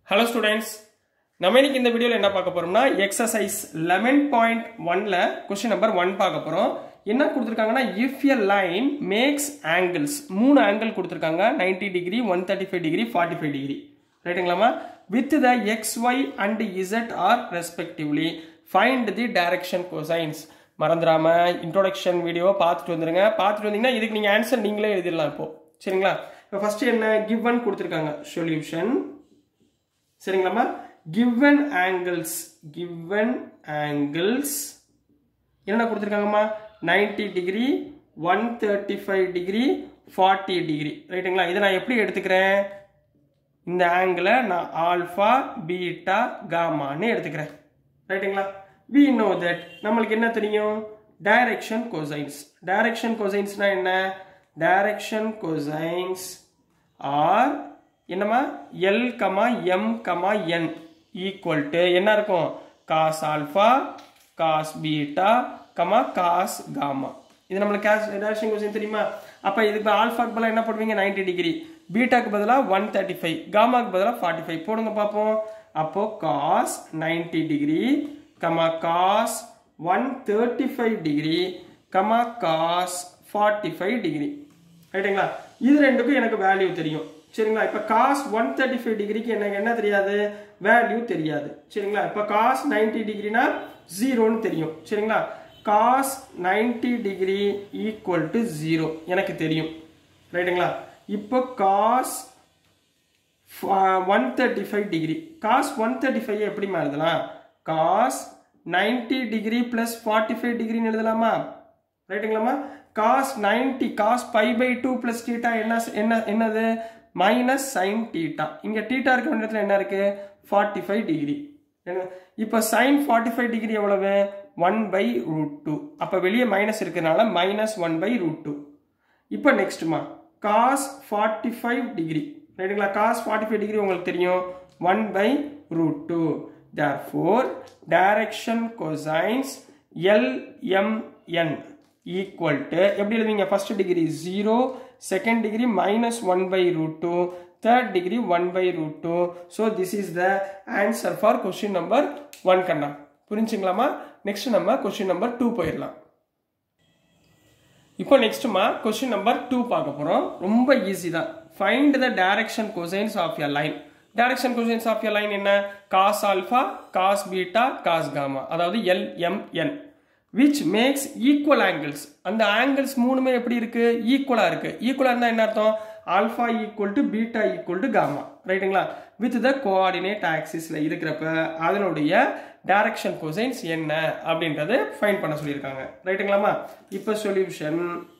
hello students நம்ம இன்னைக்கு இந்த வீடியோவில் என்ன பார்க்க போறோம்னா எக்ஸசைஸ் லெவன் பாயிண்ட் ஒன்ல கொஸ்டின் நம்பர் ஒன் பார்க்க போறோம் என்ன கொடுத்துருக்காங்கன்னா if a line makes angles மூணு ஆங்கிள் கொடுத்துருக்காங்க 90 degree one thirty five degree forty five degree ரைட்டுங்களாமா with the x y and z are respectively find the direction cosines மறந்துடாம introduction video பார்த்துட்டு வந்துருங்க பார்த்துட்டு வந்தீங்கன்னா இதுக்கு நீங்கள் ஆன்சர் நீங்களே எழுதிடலாம் இப்போ சரிங்களா இப்போ ஃபர்ஸ்ட் என்ன கிவன் கொடுத்துருக்காங்க சொல்யூஷன் சரிங்களாம்மா given angles given angles என்ன கொடுத்துருக்காங்கம்மா 90 degree one thirty five degree forty degree ரைட்டுங்களா இதை நான் எப்படி எடுத்துக்கிறேன் இந்த ஆங்கிளை நான் ஆல்ஃபா பீட்டா காமான்னு எடுத்துக்கிறேன் ரைட்டுங்களா வி நோ தட் நம்மளுக்கு என்ன தெரியும் டைரக்ஷன் கோசைன்ஸ் டைரக்ஷன் கோசைன்ஸ்னா என்ன டைரக்ஷன் கோசைன்ஸ் ஆர் என்னமா l comma m comma n equal to என்ன இருக்கும் cos alpha cos beta comma cos gamma இது நம்மளுக்கு கேஸ் டைரக்ஷன் கொஸ்டின் தெரியுமா அப்போ இதுக்கு ஆல்ஃபாக்கு பதிலாக என்ன போடுவீங்க 90 டிகிரி பீட்டாக்கு பதிலாக ஒன் தேர்ட்டி ஃபைவ் காமாக்கு பதிலாக ஃபார்ட்டி ஃபைவ் போடுங்க பார்ப்போம் அப்போ cos 90 degree comma cos one thirty five degree comma cos forty five degree ரைட்டுங்களா இது ரெண்டுக்கும் எனக்கு வேல்யூ தெரியும் சரிங்களா இப்போ காஸ் ஒன் தேர்ட்டி ஃபைவ் டிகிரிக்கு எனக்கு என்ன தெரியாது வேல்யூ தெரியாது சரிங்களா இப்போ காஸ் நைன்டி டிகிரினா ஜீரோன்னு தெரியும் சரிங்களா cos ninety degree equal to zero எனக்கு தெரியும் ரைட்டுங்களா இப்போ cos one thirty five degree cos one thirty five எப்படி எழுதலாம் cos ninety degree plus forty five டிகிரின்னு எழுதலாமா ரைட்டுங்களாமா cos ninety cos pi by two plus theta என்ன என்ன என்னது மைனஸ் சைன் டீட்டா இங்கே டீட்டா இருக்க வேண்டிய இடத்துல என்ன இருக்கு ஃபார்ட்டி ஃபைவ் டிகிரி இப்போ சைன் ஃபார்ட்டி ஃபைவ் டிகிரி எவ்வளவு ஒன் பை ரூட் டூ அப்போ வெளியே மைனஸ் இருக்கிறதுனால minus one by root two இப்போ நெக்ஸ்ட்மா காஸ் ஃபார்ட்டி ஃபைவ் டிகிரி ரைட்டுங்களா காஸ் ஃபார்ட்டி ஃபைவ் டிகிரி உங்களுக்கு தெரியும் one by root two therefore direction cosines l m n equal to எப்படி எழுதுவீங்க first degree zero second degree minus one by root two third degree one by root two so this is the answer for question number one கண்ணா புரிஞ்சுங்களாமா next நம்ம question number two போயிடலாம் இப்போ நெக்ஸ்ட்மா question number two பார்க்க போகிறோம் ரொம்ப easy தான் find the direction cosines of your line direction cosines of your line என்ன cos alpha cos beta cos gamma அதாவது l m n which makes equal angles அந்த angles மூணுமே எப்படி இருக்கு ஈக்குவலா இருக்கு ஈக்குவலா இருந்தா என்ன அர்த்தம் alpha equal to beta equal to gamma ரைட்டுங்களா வித் த கோஆர்டினேட் ஆக்சிஸ்ல இருக்கிறப்ப அதனுடைய டைரக்ஷன் கொசைன்ஸ் என்ன அப்படின்றத ஃபைன் பண்ண சொல்லியிருக்காங்க ரைட்டுங்களாமா இப்போ சொல்யூஷன்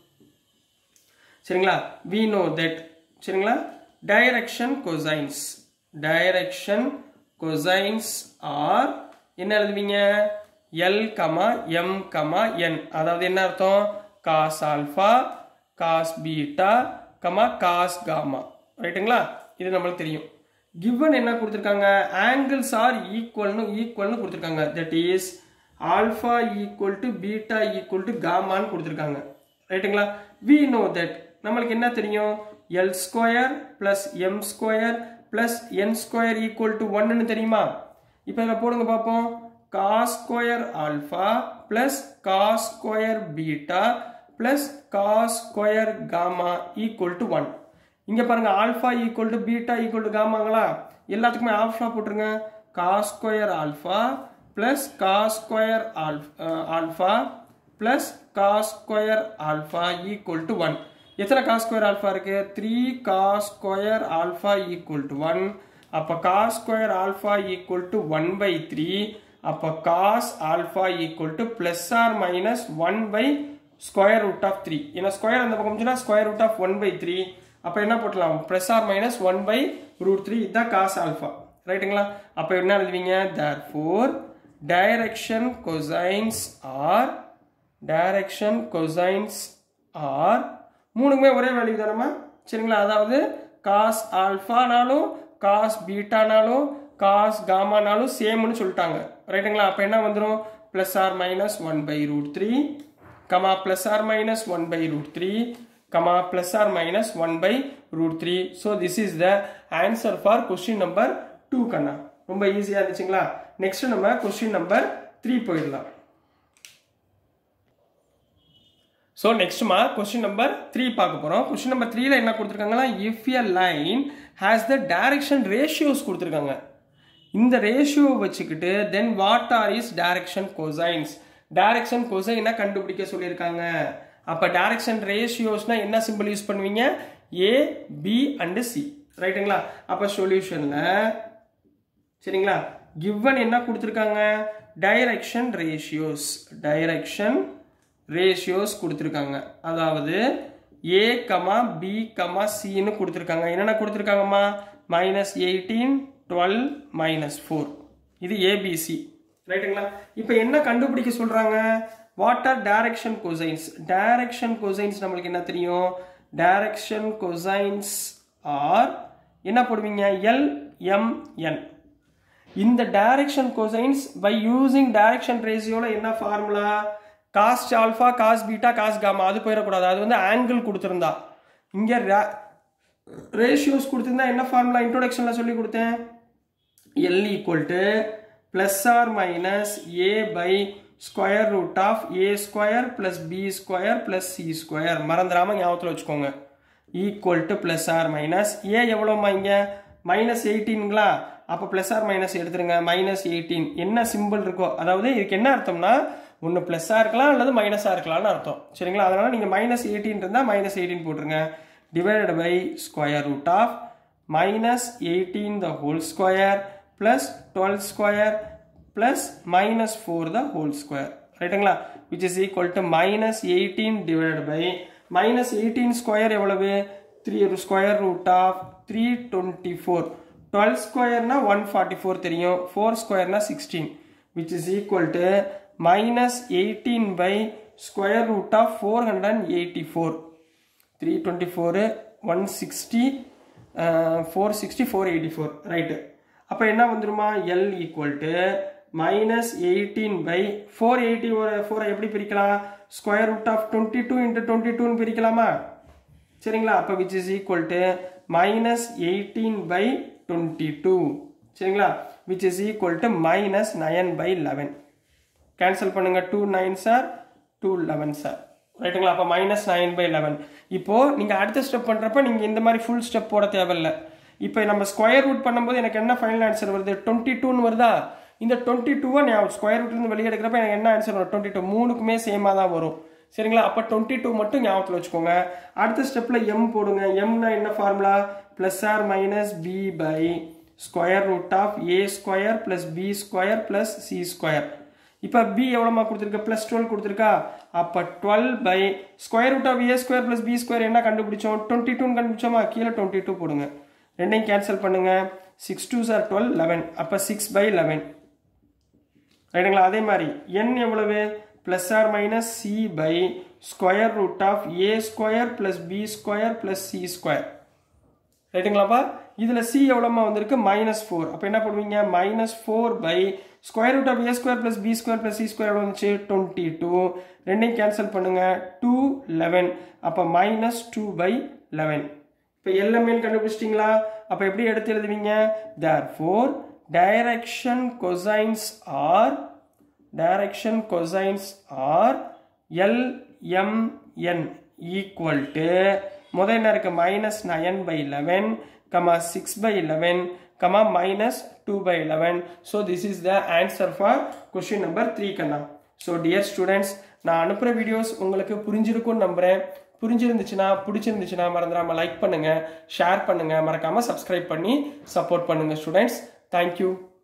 சரிங்களா வி நோ தட் சரிங்களா direction cosines direction cosines are என்ன எழுதுவீங்க l comma m comma n அதாவது என்ன அர்த்தம் cos alpha cos beta comma cos gamma ரைட்டுங்களா இது நம்மளுக்கு தெரியும் கிவன் என்ன கொடுத்துருக்காங்க ஆங்கிள்ஸ் ஆர் ஈக்குவல்னு ஈக்குவல்னு கொடுத்துருக்காங்க that is alpha equal to beta equal to காமான்னு கொடுத்துருக்காங்க ரைட்டுங்களா வி நோ தட் நம்மளுக்கு என்ன தெரியும் l square plus m square plus n square equal to ஒன்னு தெரியுமா இப்போ இதில் போடுங்க பார்ப்போம் cos square alpha plus cos square beta plus cos square gamma equal to 1 இங்க பாருங்க alpha equal to beta equal to காமாங்களா எல்லாத்துக்குமே ஆல்ஃபா போட்டுருங்க cos square alpha plus cos square alpha plus cos square alpha equal to one எத்தனை cos square alpha இருக்கு three cos square alpha equal to one அப்போ cos square alpha equal to one by three அப்போ cos alpha equal to plus or minus one by square root of three ஏன்னா square அந்த பக்கம் இருந்துச்சுன்னா square root of one by three அப்போ என்ன போட்டலாம் plus or minus one by root three இதுதான் cos alpha ரைட்டுங்களா அப்போ என்ன எழுதுவீங்க therefore direction cosines are direction cosines are மூணுக்குமே ஒரே வேல்யூ தானம்மா சரிங்களா அதாவது காஸ் ஆல்ஃபானாலும் காஸ் பீட்டானாலும் காஸ் காமானாலும் சேம்னு சொல்லிட்டாங்க ரைட்டுங்களா அப்போ என்ன வந்துடும் plus or minus one by root three comma plus or minus one by root three comma plus or minus 1 by root 3 so this is the answer for question number two கண்ணா ரொம்ப ஈஸியாக இருந்துச்சுங்களா நெக்ஸ்ட் நம்ம question number three போயிடலாம் so நெக்ஸ்ட்மா question number three பார்க்க போகிறோம் question number த்ரீல என்ன கொடுத்துருக்காங்கன்னா if a line has the direction ratios கொடுத்துருக்காங்க இந்த ரேஷியோ வச்சுக்கிட்டு then what are is direction cosines direction கொசைனை கண்டுபிடிக்க சொல்லியிருக்காங்க அப்போ டைரக்ஷன் ரேஷியோஸ்னா என்ன சிம்பிள் யூஸ் பண்ணுவீங்க ஏ பி அண்டு சி ரைட்டுங்களா அப்போ சொல்யூஷனில் சரிங்களா கிவன் என்ன கொடுத்துருக்காங்க டைரக்ஷன் ரேஷியோஸ் டைரக்ஷன் ரேஷியோஸ் கொடுத்துருக்காங்க அதாவது ஏ கமா பி கமா சின்னு கொடுத்துருக்காங்க என்னென்ன கொடுத்துருக்காங்கம்மா minus eighteen twelve minus four இது ஏபிசி ரைட்டுங்களா இப்போ என்ன கண்டுபிடிக்க சொல்கிறாங்க what are direction cosines direction cosines நம்மளுக்கு என்ன தெரியும் டைரக்ஷன் கொசைன்ஸ் ஆர் என்ன போடுவீங்க எல் எம் என் இந்த direction cosines by using direction ரேஷியோல என்ன formula cos alpha cos beta cos gamma அது போயிடக்கூடாது அது வந்து ஆங்கிள் கொடுத்துருந்தா இங்கே ரேஷியோஸ் கொடுத்துருந்தா என்ன ஃபார்முலா இன்ட்ரோடக்ஷனில் சொல்லி கொடுத்தேன் l equal to plus or minus a by square root of a square plus b square plus c square மறந்துடாமல் ஞாபகத்தில் வச்சுக்கோங்க equal to plus or minus a எவ்வளோமா இங்கே மைனஸ் எயிட்டீன்ங்களா அப்போ ப்ளஸ் ஆர் மைனஸ் எடுத்துருங்க மைனஸ் எயிட்டீன் என்ன simple இருக்கோ அதாவது இதுக்கு என்ன அர்த்தம்னா ஒன்று ப்ளஸ்ஸாக இருக்கலாம் அல்லது மைனஸாக இருக்கலாம்னு அர்த்தம் சரிங்களா அதனால் நீங்கள் மைனஸ் எயிட்டீன் இருந்தால் மைனஸ் எயிட்டீன் போட்டுருங்க divided by square root of minus eighteen the whole square plus twelve square plus minus four the whole square ரைட்டுங்களா which is equal to minus eighteen divided by minus eighteen square எவ்வளவு three square root of three twenty four twelve ஸ்கொயர்னா one forty four தெரியும் four ஸ்கொயர்னா sixteen which is equal to minus eighteen by square root of four hundred and eighty four three twenty four one sixty four sixty four eighty four right அப்போ என்ன வந்துருமா L equal to minus eighteen by four eighty ஃபோரை எப்படி பிரிக்கலாம் square root of twenty two into twenty டூன்னு பிரிக்கலாமா சரிங்களா அப்போ which is equal to minus eighteen by twenty two சரிங்களா which is equal to minus nine by eleven cancel பண்ணுங்க two nine sir two eleven sir ரைட்டுங்களா அப்போ minus nine by eleven இப்போ நீங்கள் அடுத்த ஸ்டெப் பண்ணுறப்ப நீங்கள் இந்த மாதிரி ஃபுல் ஸ்டெப் போட தேவையில்ல இப்போ நம்ம ஸ்கொயர் ரூட் பண்ணும்போது எனக்கு என்ன ஃபைனல் ஆன்சர் வருது டுவெண்ட்டி டூன்னு வருதா இந்த டுவெண்ட்டி டூவை நான் ஸ்கொயர் ரூட்லேருந்து வெளியே எடுக்கிறப்ப எனக்கு என்ன ஆன்சர் வரும் டுவெண்ட்டி டூ மூணுக்குமே சேமாக தான் வரும் சரிங்களா அப்போ டுவெண்ட்டி டூ மட்டும் ஞாபகத்தில் வச்சுக்கோங்க அடுத்த ஸ்டெப்பில் எம் போடுங்க எம்னா என்ன formula plus or minus b by square root of a square plus b square plus c square இப்போ பி எவ்வளோமா கொடுத்துருக்க ப்ளஸ் டுவெல் கொடுத்துருக்கா அப்போ twelve by square root of a square plus b square என்ன கண்டுபிடிச்சோம் டுவெண்ட்டி டூன்னு கண்டுபிடிச்சோமா கீழே twenty two போடுங்க ரெண்டையும் கேன்சல் பண்ணுங்க சிக்ஸ் டூ சார் டுவெல் லெவன் அப்போ சிக்ஸ் பை லெவன் ரைட்டுங்களா அதே மாதிரி என் எவ்வளவு plus or minus c by square root of a square plus b square plus c square ரைட்டுங்களாப்பா இதில் சி எவ்வளோமா வந்திருக்கு மைனஸ் ஃபோர் அப்போ என்ன பண்ணுவீங்க minus four by square root of a square plus b square plus c square எவ்வளோ வந்துச்சு twenty two ரெண்டையும் கேன்சல் பண்ணுங்க டூ லெவன் அப்போ மைனஸ் டூ பை லெவன் இப்போ எல்லாமே கண்டுபிடிச்சிட்டிங்களா அப்போ எப்படி எடுத்து எழுதுவீங்க therefore direction cosines are direction cosines are l m n equal to முதல் என்ன இருக்கு minus nine by eleven comma six by eleven comma minus two by eleven so this is the answer for question number three கண்ணா so dear students நான் அனுப்புகிற videos உங்களுக்கு புரிஞ்சிருக்கும்னு நம்புகிறேன் புரிஞ்சிருந்துச்சுன்னா பிடிச்சிருந்துச்சுன்னா மறந்துடாமல் லைக் பண்ணுங்கள் ஷேர் பண்ணுங்கள் மறக்காமல் சப்ஸ்கிரைப் பண்ணி சப்போர்ட் பண்ணுங்கள் ஸ்டூடெண்ட்ஸ் தேங்க்யூ